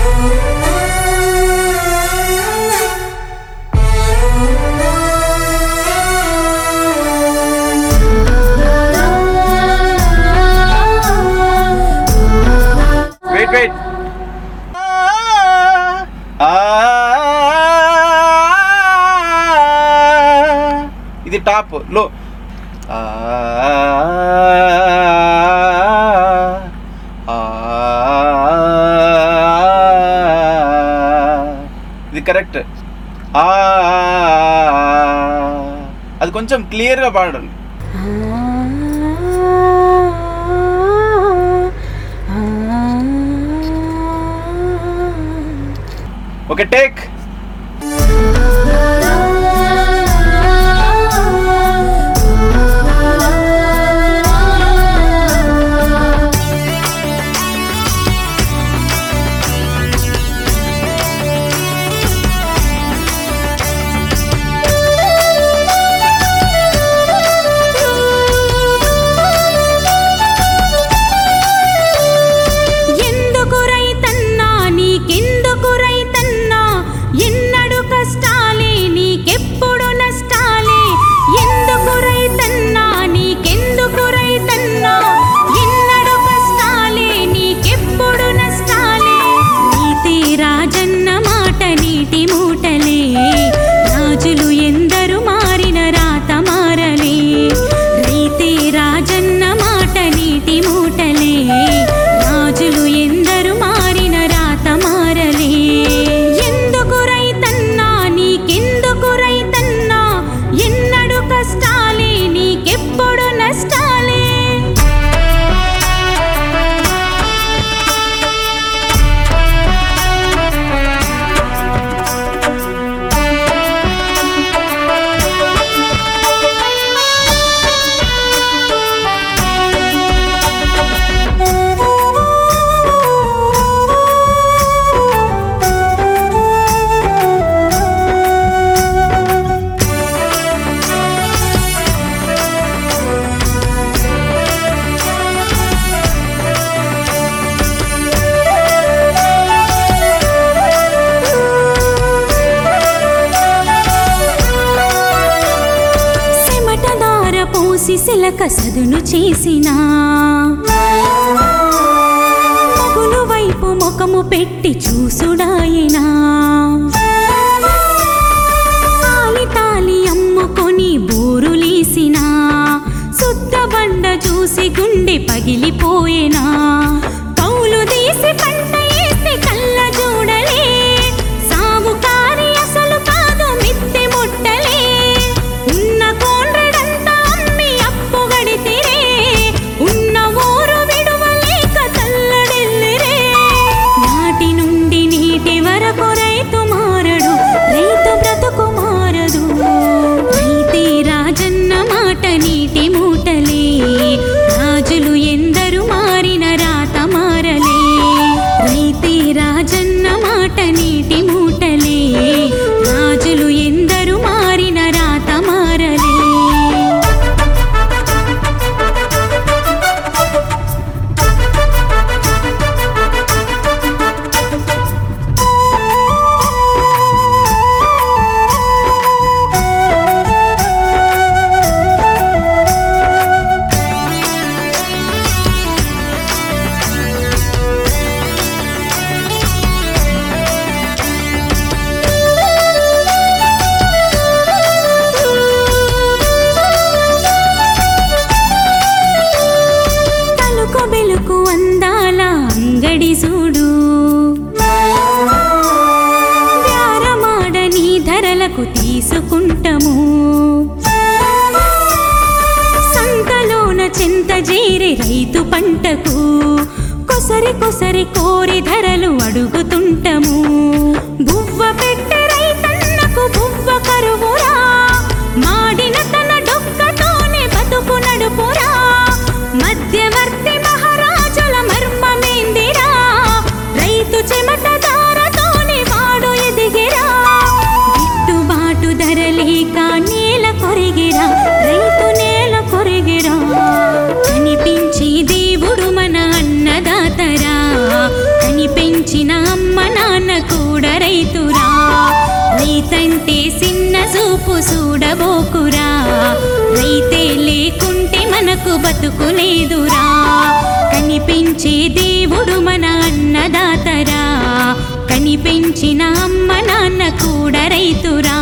wait wait ఇది top లో ఇది కరెక్ట్ అది కొంచెం క్లియర్గా పాడండి ఓకే టేక్ ఎందుకు రైతన్నా నీకెందుకు రైతన్నా ఎన్నడు కష్టాలే నీకెప్పుడు నష్టాలే ఎందుకు రైతన్నా నీకెందుకు రైతన్నా ఎన్నడు కష్టాలే నీకెప్పుడు నష్టాలే నీతి రాజన్న మాట నీటి మూటలే రాజులు ఎందరు మారిన రాత మారలే రైతే రాజన్న మాట నీటి మూటలే రాజులు ఎందరు మారిన రాత మారలే ఎందుకు రైతన్నా నీకెందుకు రైతన్నా ఎన్నడు కష్టాలే నీకెప్పుడు నష్టాలే చెమటదార పోసి సిలక సదును చేసినా మగులు వైపు ముఖము పెట్టి చూసుడాయినా తాలి తాలి అమ్ముకొని బోరులేసినా సుద్ద బండ చూసి గుండె పగిలిపోయేనా కౌలు తీసి పంట వేసి కళ్ళ చూడలే సావుకారి అసలు కాదు మిత్తె ముట్టలే ఉన్న కోండ్రడంతా అమ్మి అప్పు గడితిరే ఉన్న ఊరు విడువలేక తల్లడిల్లిరే నాటి నుండి నీటి వరకు రైతు మారడు రైతు బ్రతుకు మారదు రైతే రాజన్న మాట నీటి మూటలే రాజులు ఎందరు మారిన రాత మారలే రైతే రాజన్న మాట నీటి మూటలే రాజులు ఎందరు మారిన రాత మారలే తలుకు బెలుకు అందాల అంగడి చూడు వ్యారమాడని ధరలకు తీసుకుంటాము సంతలోన చెంత చేరే రైతు పంటకు కొసరి కొసరి కోరి ధరలు అడుగుతుంటాము బువ్వ పెట్టె రైతన్నకు బువ్వ కరువురా మాడిన తన డొక్కతోనే బతుకు నడుపురా మధ్యవర్తి మహారాజుల మర్మమేందిరా రైతు చెమట దారతోనే వాడు ఎదిగిరా గిట్టుబాటు ధర లేక నేల కొరిగిరా రైతు నేల కొరిగిరా కనిపించి దేవుడు మన అన్నదాతరా కనిపించిన అమ్మ నా రైతంటే చిన్న చూపు చూడబోకురా రైతే లేకుంటే మనకు బతుకు లేదురా కనిపించే దేవుడు మన అన్నదాతరా కనిపించిన అమ్మ నాన్న కూడా రైతురా